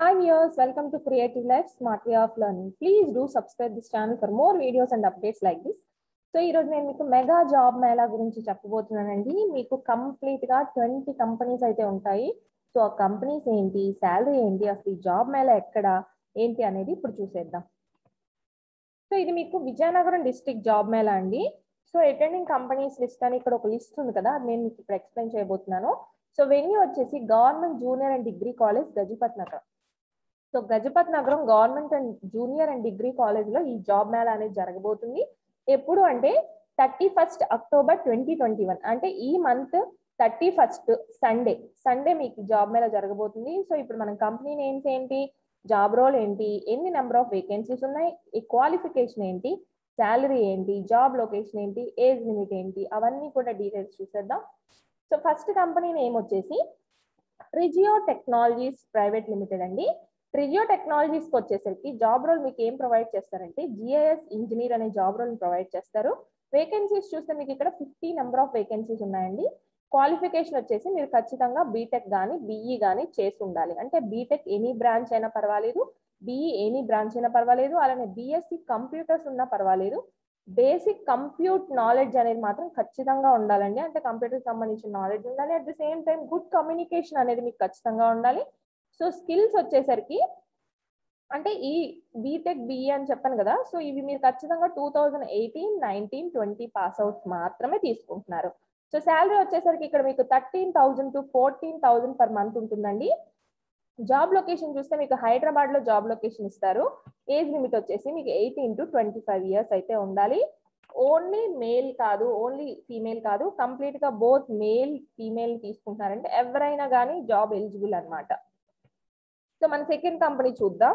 Hi viewers, welcome to Creative Life Smart Way of Learning. Please do subscribe this channel for more videos and updates like this. So ఈ రోజు నేను మీకు mega job Mela గురించి చెప్పబోతున్నానండి మీకు complete గా twenty companies అయితే ఉంటాయి so ఆ కంపెనీస్ ఏంటి శాలరీ ఏంటి అసలు ఈ జాబ్ మేళా ఎక్కడ ఏంటి అనేది ఇప్పుడు చూసేద్దాం సో ఇది మీకు విజయనగరం డిస్ట్రిక్ట్ జాబ్ మేళా అండి సో అటెండింగ్ కంపెనీస్ లిస్ట్ అని ఇక్కడ ఒక లిస్ట్ ఉంది కదా అది నేను మీకు ఇప్పుడు ఎక్స్ప్లెయిన్ చేయబోతున్నాను సో వెన్యూ వచ్చేసి government junior and degree college Gajapathinagaram so Gajapathinagaram government and junior and degree college లో ఈ జాబ్ మేళా అనేది జరగబోతుంది ఎప్పుడు అంటే thirty first October twenty twenty one అంటే ఈ month thirty first Sunday Sunday మీకు జాబ్ మేళా జరగబోతుంది సో ఇప్పుడు మన కంపెనీ నేమ్స్ ఏంటి జాబ్ రోల్ ఏంటి ఎన్ని నెంబర్ ఆఫ్ వేకెన్సీస్ ఉన్నాయి ఈ క్వాలిఫికేషన్ ఏంటి శాలరీ ఏంటి జాబ్ లొకేషన్ ఏంటి ఏజ్ లిమిట్ ఏంటి అవన్నీ కూడా డీటెయిల్స్ చూసేద్దాం సో ఫస్ట్ కంపెనీ నేమ్ వచ్చేసి ట్రిజియో టెక్నాలజీస్ ప్రైవేట్ లిమిటెడ్ అండి ట్రిజియో టెక్నాలజీస్ కి వచ్చేసరికి జాబ్ రోల్ మీకు ఏం ప్రొవైడ్ చేస్తారంటే జిఐఎస్ ఇంజనీర్ అనే జాబ్ రోల్ ప్రొవైడ్ చేస్తారు వేకెన్సీస్ చూస్తే మీకు ఇక్కడ ఫిఫ్టీ నెంబర్ ఆఫ్ వేకెన్సీస్ ఉన్నాయండి క్వాలిఫికేషన్ వచ్చేసి మీరు ఖచ్చితంగా బీటెక్ కానీ బీఈ కానీ చేసి ఉండాలి అంటే బీటెక్ ఎనీ బ్రాంచ్ అయినా పర్వాలేదు బీఈ ఎనీ బ్రాంచ్ అయినా పర్వాలేదు అలానే బీఎస్సీ కంప్యూటర్స్ ఉన్నా పర్వాలేదు బేసిక్ కంప్యూట్ నాలెడ్జ్ అనేది మాత్రం ఖచ్చితంగా ఉండాలండి అంటే కంప్యూటర్ సంబంధించిన నాలెడ్జ్ ఉండాలి at the same time good communication అనేది మీకు ఖచ్చితంగా ఉండాలి సో స్కిల్స్ వచ్చేసరికి అంటే ఈ బీటెక్ బిఈ అని చెప్పాను కదా సో ఇవి మీరు ఖచ్చితంగా two thousand eighteen nineteen twenty pass outs మాత్రమే తీసుకుంటున్నారు సో శాలరీ వచ్చేసరికి ఇక్కడ మీకు thirteen thousand to fourteen thousand per month ఉంటుందండి జాబ్ లొకేషన్ చూస్తే మీకు హైదరాబాద్ లో జాబ్ లొకేషన్ ఇస్తారు ఏజ్ లిమిట్ వచ్చేసి మీకు eighteen to twenty five years అయితే ఉండాలి ఓన్లీ మేల్ కాదు ఓన్లీ ఫీమేల్ కాదు కంప్లీట్ గా బోత్ మేల్ ఫీమేల్ తీసుకుంటున్నారంటే ఎవరైనా కానీ జాబ్ ఎలిజిబుల్ అనమాట సో మన సెకండ్ కంపెనీ చూద్దాం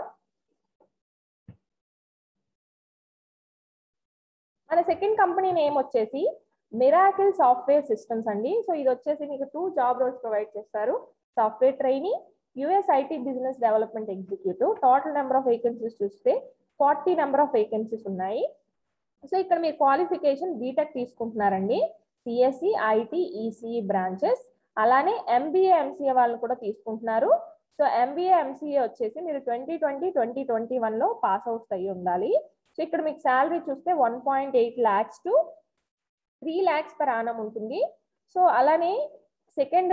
మన సెకండ్ కంపెనీ నేమ్ వచ్చేసి మిరాకిల్ సాఫ్ట్వేర్ సిస్టమ్స్ అండి సో ఇది వచ్చేసి మీకు టూ జాబ్ రోల్స్ ప్రొవైడ్ చేస్తారు software training US IT business development executive total number of vacancies చూస్తే ఫార్టీ నెంబర్ ఆఫ్ వేకెన్సీస్ ఉన్నాయి సో ఇక్కడ మీరు క్వాలిఫికేషన్ బీటెక్ తీసుకుంటున్నారండి సిఎస్సి ఐటీ ఈసీఈ బ్రాంచెస్ అలానే ఎంబీఏ ఎంసీఏ వాళ్ళని కూడా తీసుకుంటున్నారు సో ఎంబీఏ ఎంసీఏ వచ్చేసి మీరు twenty twenty twenty twenty one లో పాస్ అవుట్స్ అయ్యి ఉండాలి సో ఇక్కడ మీకు శాలరీ చూస్తే one point eight lakhs to three lakhs per annum ఉంటుంది సో అలానే సెకండ్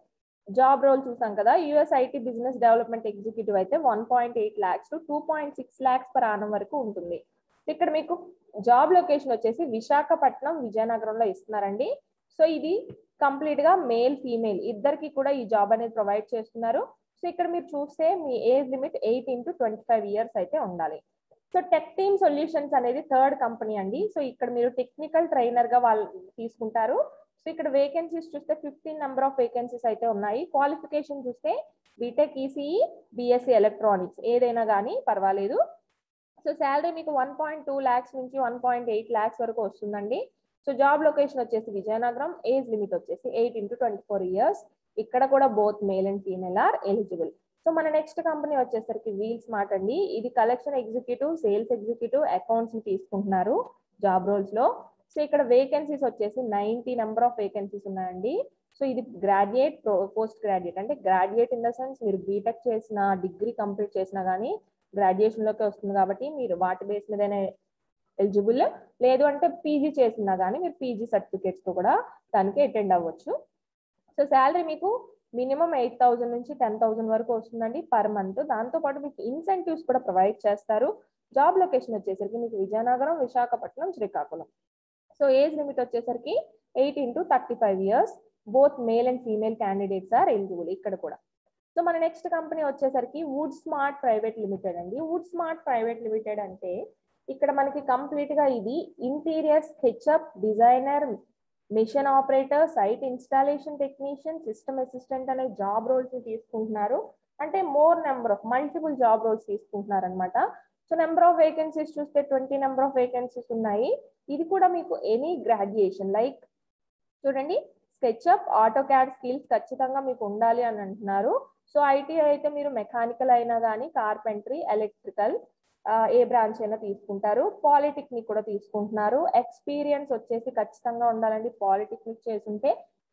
జాబ్ రోల్ చూసాం కదా US IT business development executive అయితే one point eight lakhs to two point six lakhs per annum వరకు ఉంటుంది ఇక్కడ మీకు జాబ్ లొకేషన్ వచ్చేసి విశాఖపట్నం విజయనగరంలో ఇస్తున్నారండి సో ఇది కంప్లీట్ గా మేల్ ఫీమేల్ ఇద్దరికి కూడా ఈ జాబ్ అనేది ప్రొవైడ్ చేస్తున్నారు సో ఇక్కడ మీరు చూస్తే మీ age limit eighteen to twenty five years అయితే ఉండాలి సో టెక్ టీమ్ సొల్యూషన్స్ అనేది థర్డ్ కంపెనీ అండి సో ఇక్కడ మీరు టెక్నికల్ ట్రైనర్ గా వాళ్ళు తీసుకుంటారు సో ఇక్కడ వేకెన్సీస్ చూస్తే ఫిఫ్టీన్ నెంబర్ ఆఫ్ వేకెన్సీస్ అయితే ఉన్నాయి క్వాలిఫికేషన్ చూస్తే బీటెక్ ఈసీఈ బిఎస్సి ఎలక్ట్రానిక్స్ ఏదైనా కానీ పర్వాలేదు సో శాలరీ మీకు వన్ పాయింట్ టూ ల్యాక్స్ నుంచి వన్ పాయింట్ ఎయిట్ ల్యాక్స్ వరకు వస్తుందండి సో జాబ్ లొకేషన్ వచ్చేసి విజయనగరం ఏజ్ లిమిట్ వచ్చేసి eighteen to twenty four years ఇక్కడ కూడా both male and female are eligible so మన నెక్స్ట్ కంపెనీ వచ్చేసరికి వీల్ స్మార్ట్ అండి ఇది collection executive sales executive accounts తీసుకుంటున్నారు జాబ్ రోల్స్ లో సో ఇక్కడ వేకెన్సీస్ వచ్చేసి నైన్టీ నెంబర్ ఆఫ్ వేకెన్సీస్ ఉన్నాయండి సో ఇది గ్రాడ్యుయేట్ పోస్ట్ గ్రాడ్యుయేట్ అంటే గ్రాడ్యుయేట్ ఇన్ ద సెన్స్ మీరు బీటెక్ చేసిన డిగ్రీ కంప్లీట్ చేసినా కానీ గ్రాడ్యుయేషన్ లోకి వస్తుంది కాబట్టి మీరు వాటి బేస్ మీదనే ఎలిజిబుల్ లేదు అంటే పీజీ చేసినా కానీ మీరు పీజీ సర్టిఫికేట్స్ తో కూడా దానికి అటెండ్ అవ్వచ్చు సో శాలరీ మీకు మినిమం ఎయిట్ థౌసండ్ నుంచి టెన్ థౌసండ్ వరకు వస్తుందండి పర్ మంత్ దాంతో పాటు మీకు ఇన్సెంటివ్స్ కూడా ప్రొవైడ్ చేస్తారు జాబ్ లొకేషన్ వచ్చేసరికి మీకు Vizianagaram Visakhapatnam Srikakulam so age limit వచ్చేసరికి eighteen to thirty five years both male and female candidates are eligible ఇక్కడ కూడా సో మన నెక్స్ట్ కంపెనీ వచ్చేసరికి వుడ్ స్మార్ట్ ప్రైవేట్ లిమిటెడ్ అండి వుడ్ స్మార్ట్ ప్రైవేట్ లిమిటెడ్ అంటే ఇక్కడ మనకి కంప్లీట్ గా ఇది interior SketchUp designer machine operator site installation technician system assistant అనే జాబ్ రోల్స్ తీసుకుంటున్నారు అంటే more number of multiple job roles తీసుకుంటున్నారు అనమాట సో నెంబర్ ఆఫ్ వేకెన్సీస్ చూస్తే ట్వంటీ నెంబర్ ఆఫ్ వేకెన్సీస్ ఉన్నాయి ఇది కూడా మీకు ఎనీ గ్రాడ్యుయేషన్ లైక్ చూడండి స్కెచ్అప్ ఆటో క్యాడ్ స్కిల్స్ ఖచ్చితంగా మీకు ఉండాలి అని అంటున్నారు సో ఐటీ అయితే మీరు మెకానికల్ అయినా కానీ కార్పెంటరీ ఎలక్ట్రికల్ ఏ బ్రాంచ్ అయినా తీసుకుంటారు పాలిటెక్నిక్ కూడా తీసుకుంటున్నారు ఎక్స్పీరియన్స్ వచ్చేసి ఖచ్చితంగా ఉండాలండి పాలిటెక్నిక్ చేసుంటే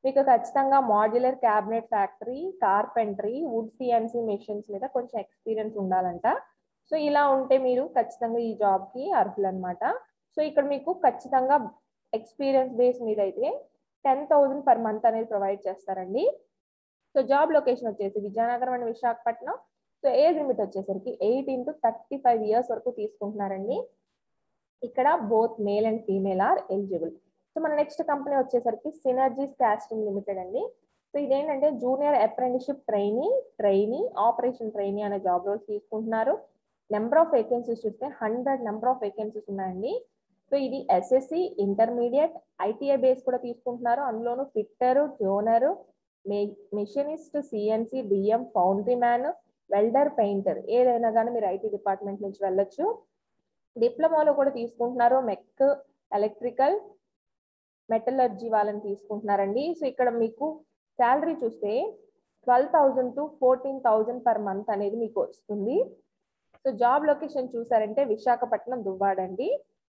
మీకు ఖచ్చితంగా modular cabinet factory carpentry wood CNC machines మీద కొంచెం ఎక్స్పీరియన్స్ ఉండాలంట సో ఇలా ఉంటే మీరు ఖచ్చితంగా ఈ జాబ్ కి అర్హులు అనమాట సో ఇక్కడ మీకు ఖచ్చితంగా ఎక్స్పీరియన్స్ బేస్ మీద అయితే టెన్ థౌసండ్ పర్ మంత్ అనేది ప్రొవైడ్ చేస్తారండి సో జాబ్ లొకేషన్ వచ్చేసి Vizianagaram and Visakhapatnam so age limit వచ్చేసరికి eighteen to thirty five years వరకు తీసుకుంటున్నారండి ఇక్కడ both male and female are eligible so మన నెక్స్ట్ కంపెనీ వచ్చేసరికి సినర్జీస్ కాస్టింగ్ లిమిటెడ్ అండి సో ఇదేంటంటే junior apprenticeship trainee trainee operation trainee అనే జాబ్ రోల్స్ తీసుకుంటున్నారు నెంబర్ ఆఫ్ వేకెన్సీస్ చూస్తే హండ్రెడ్ నెంబర్ ఆఫ్ వేకెన్సీస్ ఉన్నాయండి సో ఇది ఎస్ఎస్సి ఇంటర్మీడియట్ ఐటీఐ బేస్ కూడా తీసుకుంటున్నారు అందులోను ఫిట్టరు జోనరు machinist CNC DM foundry man welder painter ఏదైనా కానీ మీరు ఐటీ డిపార్ట్మెంట్ నుంచి వెళ్ళొచ్చు డిప్లొమాలో కూడా తీసుకుంటున్నారు మెక్ ఎలక్ట్రికల్ మెటలర్జీ వాళ్ళని తీసుకుంటున్నారండి సో ఇక్కడ మీకు శాలరీ చూస్తే twelve thousand to fourteen thousand per month అనేది మీకు వస్తుంది సో జాబ్ లొకేషన్ చూసారంటే విశాఖపట్నం దువ్వాడండి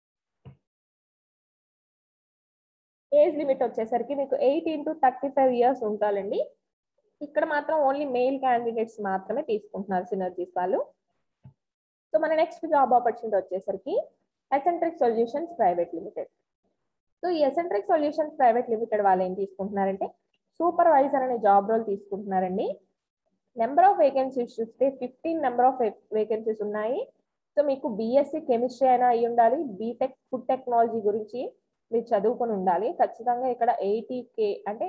ఏజ్ లిమిట్ వచ్చేసరికి మీకు eighteen to thirty five years ఉండాలండి ఇక్కడ మాత్రం ఓన్లీ మెయిల్ క్యాండిడేట్స్ మాత్రమే తీసుకుంటున్నారు సినర్జీస్ వాళ్ళు సో మన నెక్స్ట్ జాబ్ ఆపర్చునిటీ వచ్చేసరికి eccentric solutions private limited so ఈ ఎసెంట్రిక్ సొల్యూషన్స్ ప్రైవేట్ లిమిటెడ్ వాళ్ళు ఏం తీసుకుంటున్నారంటే సూపర్వైజర్ అనే జాబ్ రోల్ తీసుకుంటున్నారండి నెంబర్ ఆఫ్ వేకెన్సీస్ చూస్తే ఫిఫ్టీన్ నెంబర్ ఆఫ్ వేకెన్సీస్ ఉన్నాయి సో మీకు బీఎస్సీ కెమిస్ట్రీ అయినా అయి ఉండాలి బీటెక్ ఫుడ్ టెక్నాలజీ గురించి మీరు చదువుకొని ఉండాలి ఖచ్చితంగా ఇక్కడ ఎయిటీ కే అంటే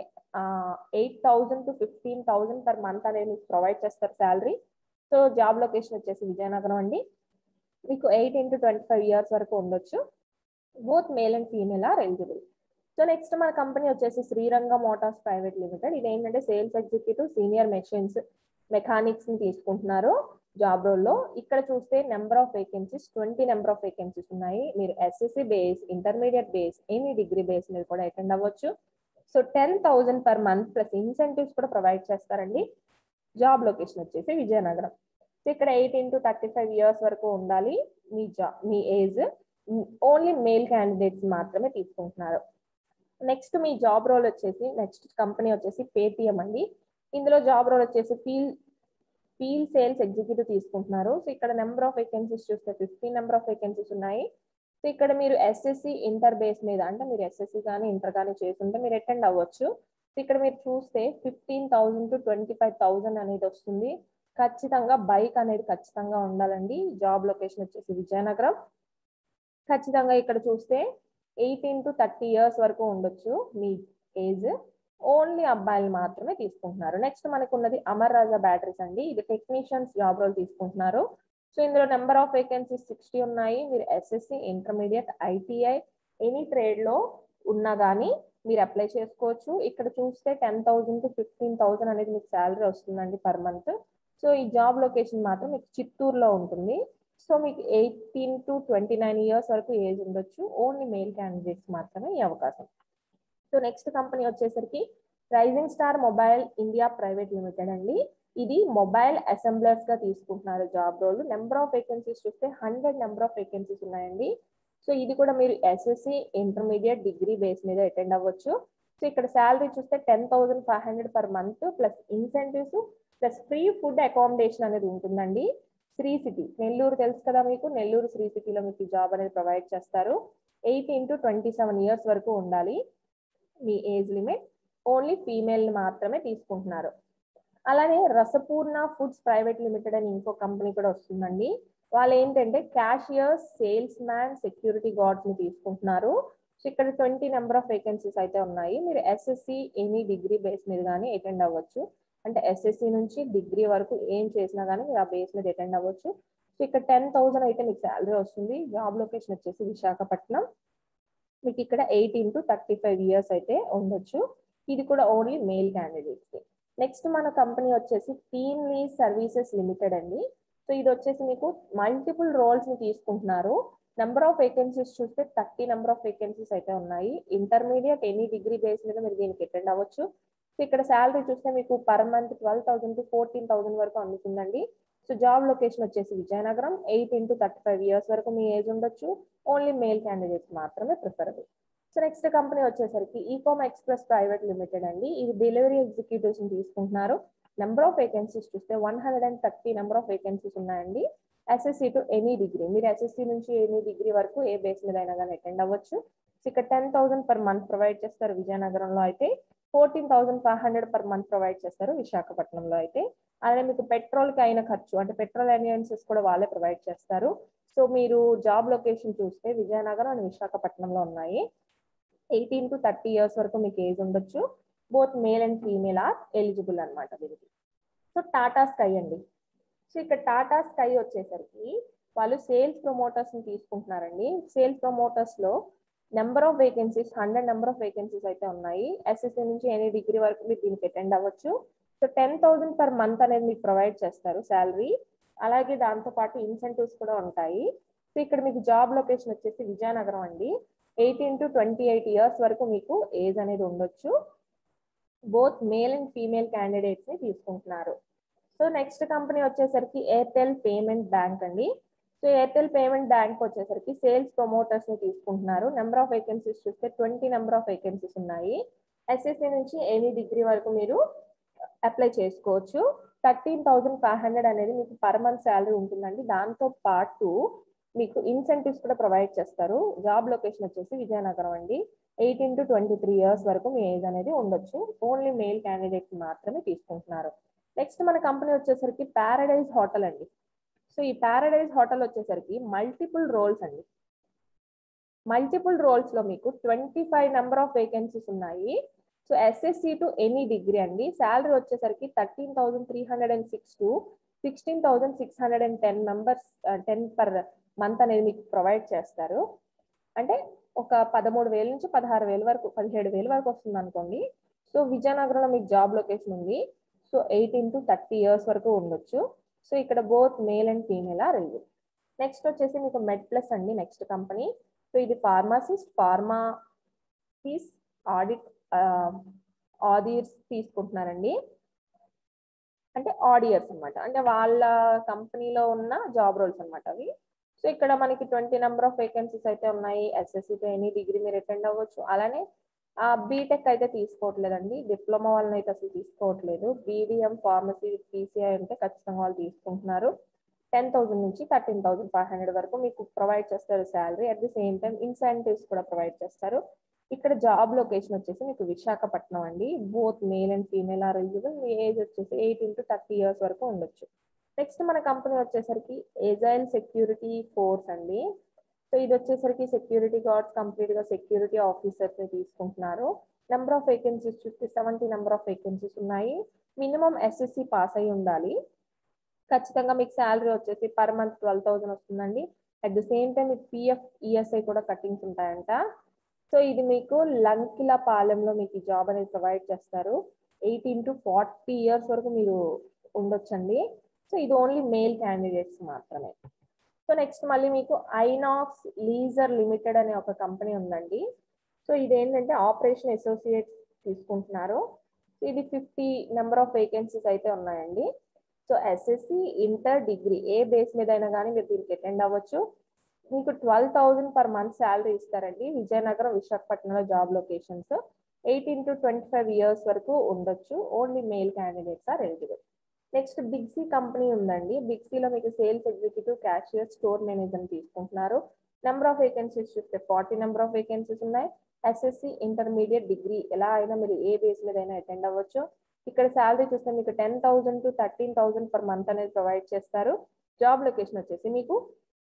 eight thousand to fifteen thousand per month అనేది మీకు ప్రొవైడ్ చేస్తారు శాలరీ సో జాబ్ లొకేషన్ వచ్చేసి విజయనగరం అండి మీకు eighteen to twenty five years వరకు ఉండొచ్చు both male and female are eligible so next మన కంపెనీ వచ్చేసి శ్రీరంగ మోటార్స్ ప్రైవేట్ లిమిటెడ్ ఇది ఏంటంటే sales executive senior machines mechanics ని తీసుకుంటున్నారు జాబ్ రోల్లో ఇక్కడ చూస్తే number of vacancies twenty number of vacancies ఉన్నాయి మీరు SSC base intermediate base any degree base మీద కూడా అటెండ్ అవ్వచ్చు so ten thousand per month plus incentives కూడా ప్రొవైడ్ చేస్తారండి జాబ్ లొకేషన్ వచ్చేసి విజయనగరం సో ఇక్కడ eighteen to thirty five years వరకు ఉండాలి మీ జాబ్ మీ ఏజ్ ఓన్లీ మేల్ క్యాండిడేట్స్ మాత్రమే తీసుకుంటున్నారు నెక్స్ట్ మీ జాబ్ రోల్ వచ్చేసి నెక్స్ట్ కంపెనీ వచ్చేసి పేటిఎం అండి ఇందులో జాబ్ రోల్ వచ్చేసి ఫీల్ ఫీల్డ్ సేల్స్ ఎగ్జిక్యూటివ్ తీసుకుంటున్నారు సో ఇక్కడ నెంబర్ ఆఫ్ వేకెన్సీస్ చూస్తే ఫిఫ్టీన్ నెంబర్ ఆఫ్ వేకెన్సీస్ ఉన్నాయి సో ఇక్కడ మీరు ఎస్ఎస్సి ఇంటర్ బేస్ మీద అంటే మీరు ఎస్ఎస్సి కానీ ఇంటర్ కానీ చేస్తుంటే మీరు అటెండ్ అవ్వచ్చు సో ఇక్కడ మీరు చూస్తే fifteen thousand to twenty five thousand అనేది వస్తుంది ఖచ్చితంగా బైక్ అనేది ఖచ్చితంగా ఉండాలండి జాబ్ లొకేషన్ వచ్చేసి విజయనగరం ఖచ్చితంగా ఇక్కడ చూస్తే ఎయిటీన్ టు థర్టీ ఇయర్స్ వరకు ఉండొచ్చు మీ ఏజ్ ఓన్లీ అబ్బాయిలు మాత్రమే తీసుకుంటున్నారు నెక్స్ట్ మనకు ఉన్నది అమర్ రాజా బ్యాటరీస్ అండి ఇది టెక్నీషియన్స్ జాబ్ రోల్ తీసుకుంటున్నారు సో ఇందులో నెంబర్ ఆఫ్ వేకెన్సీస్ సిక్స్టీ ఉన్నాయి మీరు SSC intermediate ITI any trade లో ఉన్నా కానీ మీరు అప్లై చేసుకోవచ్చు ఇక్కడ చూస్తే ten thousand to fifteen thousand అనేది మీకు శాలరీ వస్తుందండి పర్ మంత్ సో ఈ జాబ్ లొకేషన్ మాత్రం మీకు చిత్తూరులో ఉంటుంది సో మీకు eighteen to twenty nine years వరకు ఏజ్ ఉండొచ్చు ఓన్లీ మేల్ క్యాండిడేట్స్ మాత్రమే ఈ అవకాశం సో నెక్స్ట్ కంపెనీ వచ్చేసరికి rising star mobile India private limited అండి ఇది మొబైల్ అసెంబ్లర్స్ గా తీసుకుంటున్నారు job role number of vacancies చూస్తే హండ్రెడ్ నెంబర్ ఆఫ్ వేకెన్సీస్ ఉన్నాయండి సో ఇది కూడా మీరు ఎస్ఎస్సి ఇంటర్మీడియట్ డిగ్రీ బేస్ మీద అటెండ్ అవ్వచ్చు సో ఇక్కడ శాలరీ చూస్తే ten thousand five hundred per month plus incentives plus free food accommodation అనేది ఉంటుందండి శ్రీ సిటీ నెల్లూరు తెలుసు కదా మీకు నెల్లూరు శ్రీ సిటీలో మీకు జాబ్ అనేది ప్రొవైడ్ చేస్తారు eighteen to twenty seven years వరకు ఉండాలి మీ ఏజ్ లిమిట్ ఓన్లీ ఫీమేల్ మాత్రమే తీసుకుంటున్నారు అలానే రసపూర్ణ ఫుడ్స్ ప్రైవేట్ లిమిటెడ్ అని ఇంకో కంపెనీ కూడా వస్తుందండి వాళ్ళు ఏంటంటే cashiers sales man security guards ని తీసుకుంటున్నారు సో ఇక్కడ ట్వంటీ నెంబర్ ఆఫ్ వేకెన్సీస్ అయితే ఉన్నాయి మీరు ఎస్ఎస్సి ఎనీ డిగ్రీ బేస్ మీద కానీ అటెండ్ అవ్వచ్చు అంటే ఎస్ఎస్సి నుంచి డిగ్రీ వరకు ఏం చేసినా కానీ మీరు ఆ బేస్ మీద అటెండ్ అవ్వచ్చు సో ఇక్కడ టెన్ థౌసండ్ అయితే మీకు శాలరీ వస్తుంది జాబ్ లొకేషన్ వచ్చేసి విశాఖపట్నం మీకు ఇక్కడ eighteen to thirty five years అయితే ఉండొచ్చు ఇది కూడా ఓన్లీ మేల్ క్యాండిడేట్స్ నెక్స్ట్ మన కంపెనీ వచ్చేసి టీమ్ లీజ్ సర్వీసెస్ లిమిటెడ్ అండి సో ఇది వచ్చేసి మీకు మల్టిపుల్ రోల్స్ ని తీసుకుంటున్నారు నెంబర్ ఆఫ్ వేకెన్సీస్ చూస్తే థర్టీ నెంబర్ ఆఫ్ వేకెన్సీస్ అయితే ఉన్నాయి ఇంటర్మీడియట్ ఎనీ డిగ్రీ బేస్ మీద మీరు దీనికి అటెండ్ అవ్వచ్చు సో ఇక్కడ శాలరీ చూస్తే మీకు per month twelve thousand to fourteen thousand వరకు అందుతుందండి సో జాబ్ లొకేషన్ వచ్చేసి Vizianagaram eighteen to thirty five years వరకు మీ ఏజ్ ఉండొచ్చు ఓన్లీ మేల్ క్యాండిడేట్స్ మాత్రమే ప్రిఫరబుల్ సో నెక్స్ట్ కంపెనీ వచ్చేసరికి ఈకామ్ ఎక్స్ప్రెస్ ప్రైవేట్ లిమిటెడ్ అండి ఇది డెలివరీ ఎగ్జిక్యూటివ్స్ తీసుకుంటున్నారు నెంబర్ ఆఫ్ వేకెన్సీస్ చూస్తే one hundred and thirty number of vacancies ఉన్నాయండి ఎస్ఎస్సి టు ఎనీ డిగ్రీ మీరు ఎస్ఎస్సి నుంచి ఎనీ డిగ్రీ వరకు ఏ బేస్ మీద అయినా కానీ అటెండ్ అవ్వచ్చు సో ఇక్కడ ten thousand per month provide చేస్తారు విజయనగరంలో అయితే fourteen thousand five hundred per month provide చేస్తారు విశాఖపట్నంలో అయితే అలానే మీకు పెట్రోల్కి అయిన ఖర్చు అంటే పెట్రోల్ అలయన్సెస్ కూడా వాళ్ళే ప్రొవైడ్ చేస్తారు సో మీరు జాబ్ లొకేషన్ చూస్తే విజయనగరం అండ్ విశాఖపట్నంలో ఉన్నాయి ఎయిటీన్ టు థర్టీ ఇయర్స్ వరకు మీకు ఏజ్ ఉండొచ్చు both male and female are eligible అనమాట దీనికి సో టాటా స్కై అండి సో ఇక్కడ టాటా స్కై వచ్చేసరికి వాళ్ళు సేల్స్ ప్రమోటర్స్ ని తీసుకుంటున్నారండి సేల్స్ ప్రమోటర్స్ లో number of vacancies hundred number of vacancies అయితే ఉన్నాయి ఎస్ఎస్సీ నుంచి ఎనీ డిగ్రీ వరకు మీరు దీనికి అటెండ్ అవ్వచ్చు so ten thousand per month అనేది మీకు ప్రొవైడ్ చేస్తారు శాలరీ అలాగే దాంతో పాటు ఇన్సెంటివ్స్ కూడా ఉంటాయి సో ఇక్కడ మీకు జాబ్ లొకేషన్ వచ్చేసి విజయనగరం అండి eighteen to twenty eight years వరకు మీకు ఏజ్ అనేది ఉండొచ్చు both male and female candidates ని తీసుకుంటున్నారు సో నెక్స్ట్ కంపెనీ వచ్చేసరికి ఎయిర్టెల్ పేమెంట్ బ్యాంక్ అండి సో ఎయిర్టెల్ పేమెంట్ బ్యాంక్ వచ్చేసరికి సేల్స్ ప్రమోటర్స్ ని తీసుకుంటున్నారు నెంబర్ ఆఫ్ వేకెన్సీస్ చూస్తే ట్వంటీ నెంబర్ ఆఫ్ వేకెన్సీస్ ఉన్నాయి ఎస్ఎస్సి నుంచి ఎనీ డిగ్రీ వరకు మీరు అప్లై చేసుకోవచ్చు థర్టీన్ థౌసండ్ ఫైవ్ హండ్రెడ్ అనేది మీకు పర్ మంత్ శాలరీ ఉంటుందండి దాంతో పాటు మీకు ఇన్సెంటివ్స్ కూడా ప్రొవైడ్ చేస్తారు జాబ్ లొకేషన్ వచ్చేసి విజయనగరం అండి eighteen to twenty three years వరకు మీ ఏజ్ అనేది ఉండొచ్చు ఓన్లీ మేల్ క్యాండిడేట్స్ మాత్రమే తీసుకుంటున్నారు నెక్స్ట్ మన కంపెనీ వచ్చేసరికి ప్యారడైజ్ హోటల్ అండి సో ఈ ప్యారడైజ్ హోటల్ వచ్చేసరికి మల్టిపుల్ రోల్స్ అండి మల్టిపుల్ రోల్స్ లో మీకు twenty five number of vacancies ఉన్నాయి so SSC to any degree అండి శాలరీ వచ్చేసరికి thirteen thousand three hundred and six to sixteen thousand six hundred and ten members ten per month అనేది మీకు provide చేస్తారు అంటే ఒక పదమూడు వేల నుంచి పదహారు వేల వరకు పదిహేడు వేల వరకు వస్తుంది అనుకోండి సో విజయనగరంలో మీకు జాబ్ లొకేషన్ ఉంది so eighteen to thirty years వరకు ఉండొచ్చు సో ఇక్కడ both male and female are eligible next వచ్చేసి మీకు మెడ్ ప్లస్ అండి నెక్స్ట్ కంపెనీ సో ఇది ఫార్మసిస్ట్ ఫార్మా ఫీస్ ఆడిట్ ఆడియర్స్ తీసుకుంటున్నారండి అంటే ఆడియర్స్ అన్నమాట అంటే వాళ్ళ కంపెనీలో ఉన్న జాబ్ రోల్స్ అన్నమాట అవి సో ఇక్కడ మనకి ట్వంటీ నెంబర్ ఆఫ్ వేకెన్సీస్ అయితే ఉన్నాయి ఎస్ఎస్సితో ఎనీ డిగ్రీ మీరు అటెండ్ అవ్వచ్చు అలానే బీటెక్ అయితే తీసుకోవట్లేదండి డిప్లొమా వాళ్ళని అయితే అసలు తీసుకోవట్లేదు బీడిఎం ఫార్మసీ పీసీఐ అంటే ఖచ్చితంగా వాళ్ళు తీసుకుంటున్నారు టెన్ థౌసండ్ నుంచి థర్టీన్ థౌసండ్ ఫైవ్ హండ్రెడ్ వరకు మీకు ప్రొవైడ్ చేస్తారు salary at the same time incentives కూడా ప్రొవైడ్ చేస్తారు ఇక్కడ జాబ్ లొకేషన్ వచ్చేసి మీకు విశాఖపట్నం అండి both male and female are eligible మీ ఏజ్ వచ్చేసి ఎయిటీన్ టు థర్టీ ఇయర్స్ వరకు ఉండొచ్చు నెక్స్ట్ మన కంపెనీ వచ్చేసరికి ఎజైల్ సెక్యూరిటీ ఫోర్స్ అండి సో ఇది వచ్చేసరికి సెక్యూరిటీ గార్డ్స్ కంప్లీట్ గా సెక్యూరిటీ ఆఫీసర్స్ ని తీసుకుంటున్నారు నెంబర్ ఆఫ్ వేకెన్సీస్ చూస్తే సెవెంటీ నెంబర్ ఆఫ్ వేకెన్సీస్ ఉన్నాయి మినిమం ఎస్ఎస్సి పాస్ అయి ఉండాలి ఖచ్చితంగా మీకు శాలరీ వచ్చేసి పర్ మంత్ ట్వెల్వ్ థౌసండ్ వస్తుందండి అట్ ద సేమ్ టైం మీకు పిఎఫ్ ఈఎస్ఐ కూడా కట్టింగ్స్ ఉంటాయంట సో ఇది మీకు లంకిల పాలెంలో మీకు ఈ జాబ్ అనేది ప్రొవైడ్ చేస్తారు ఎయిటీన్ టు ఫార్టీ ఇయర్స్ వరకు మీరు ఉండొచ్చండి సో ఇది ఓన్లీ మేల్ క్యాండిడేట్స్ మాత్రమే సో నెక్స్ట్ మళ్ళీ మీకు ఐనాక్స్ లీజర్ లిమిటెడ్ అనే ఒక కంపెనీ ఉందండి సో ఇది ఏంటంటే ఆపరేషన్ అసోసియేట్స్ తీసుకుంటున్నారు సో ఇది ఫిఫ్టీ నెంబర్ ఆఫ్ వేకెన్సీస్ అయితే ఉన్నాయండి సో ఎస్ఎస్సి ఇంటర్ డిగ్రీ ఏ బేస్ మీద అయినా కానీ మీరు దీనికి అటెండ్ అవ్వచ్చు మీకు twelve thousand per month salary ఇస్తారండి విజయనగరం విశాఖపట్నంలో job locations eighteen to twenty five years వరకు ఉండొచ్చు only male candidates are eligible next Big C company ఉందండి బిగ్సీలో మీకు sales executive cashier store manager తీసుకుంటున్నారు నెంబర్ ఆఫ్ వేకెన్సీస్ చూస్తే ఫార్టీ నెంబర్ ఆఫ్ వేకెన్సీస్ ఉన్నాయి ఎస్ఎస్సి ఇంటర్మీడియట్ డిగ్రీ ఎలా అయినా మీరు ఏ బేస్ మీద అయినా అటెండ్ అవ్వచ్చు ఇక్కడ శాలరీ చూస్తే మీకు ten thousand to thirteen thousand per month అనేది ప్రొవైడ్ చేస్తారు జాబ్ లొకేషన్ వచ్చేసి మీకు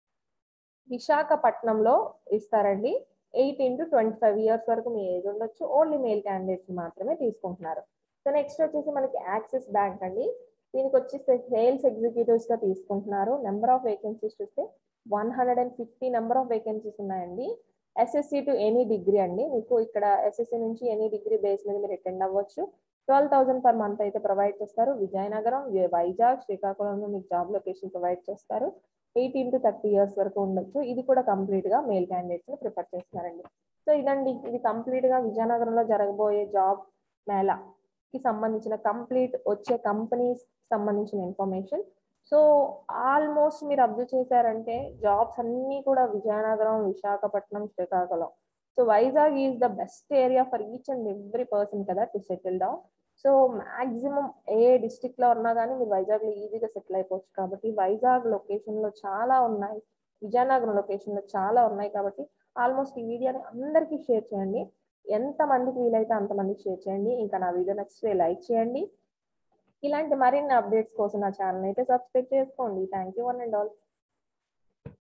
విశాఖపట్నంలో ఇస్తారండి eighteen to twenty five years వరకు మీ ఏజ్ ఉండొచ్చు ఓన్లీ మేల్ క్యాండిడేట్స్ మాత్రమే తీసుకుంటున్నారు సో నెక్స్ట్ వచ్చేసి మనకి యాక్సిస్ బ్యాంక్ అండి దీనికి వచ్చేసి సేల్స్ ఎగ్జిక్యూటివ్స్ గా తీసుకుంటున్నారు నెంబర్ ఆఫ్ వేకెన్సీస్ చూస్తే one hundred and fifty number of vacancies ఉన్నాయండి ఎస్ఎస్సి టు ఎనీ డిగ్రీ అండి మీకు ఇక్కడ ఎస్ఎస్సి నుంచి ఎనీ డిగ్రీ బేస్ మీద మీరు అటెండ్ అవ్వచ్చు ట్వెల్వ్ థౌసండ్ పర్ మంత్ అయితే ప్రొవైడ్ చేస్తారు విజయనగరం వైజాగ్ శ్రీకాకుళంలో మీకు జాబ్ లొకేషన్ ప్రొవైడ్ చేస్తారు ఎయిటీన్ టు థర్టీ ఇయర్స్ వరకు ఉండొచ్చు ఇది కూడా కంప్లీట్ గా మేల్ క్యాండిడేట్స్ ని ప్రిఫర్ చేస్తున్నారండి సో ఇదండి ఇది కంప్లీట్ గా విజయనగరంలో జరగబోయే జాబ్ మేళా కి సంబంధించిన కంప్లీట్ వచ్చే కంపెనీస్ సంబంధించిన ఇన్ఫర్మేషన్ సో ఆల్మోస్ట్ మీరు అబ్జర్వ్ చేశారంటే జాబ్స్ అన్ని కూడా Vizianagaram Visakhapatnam Srikakulam so Vizag is the best area for each and every person కదా to settle down so maximum ఏ డిస్ట్రిక్ట్ లో ఉన్నా కానీ మీరు వైజాగ్ లో ఈజీగా సెటిల్ అయిపోవచ్చు కాబట్టి వైజాగ్ లొకేషన్ లో చాలా ఉన్నాయి విజయనగరం లొకేషన్ లో చాలా ఉన్నాయి కాబట్టి ఆల్మోస్ట్ ఈ వీడియోని అందరికీ షేర్ చేయండి ఎంత మందికి వీలైతే అంతమందికి షేర్ చేయండి ఇంకా నా వీడియో నచ్చితే లైక్ చేయండి ఇలాంటి మరిన్ని అప్డేట్స్ కోసం నా ఛానల్ అయితే సబ్స్క్రైబ్ చేసుకోండి thank you one and all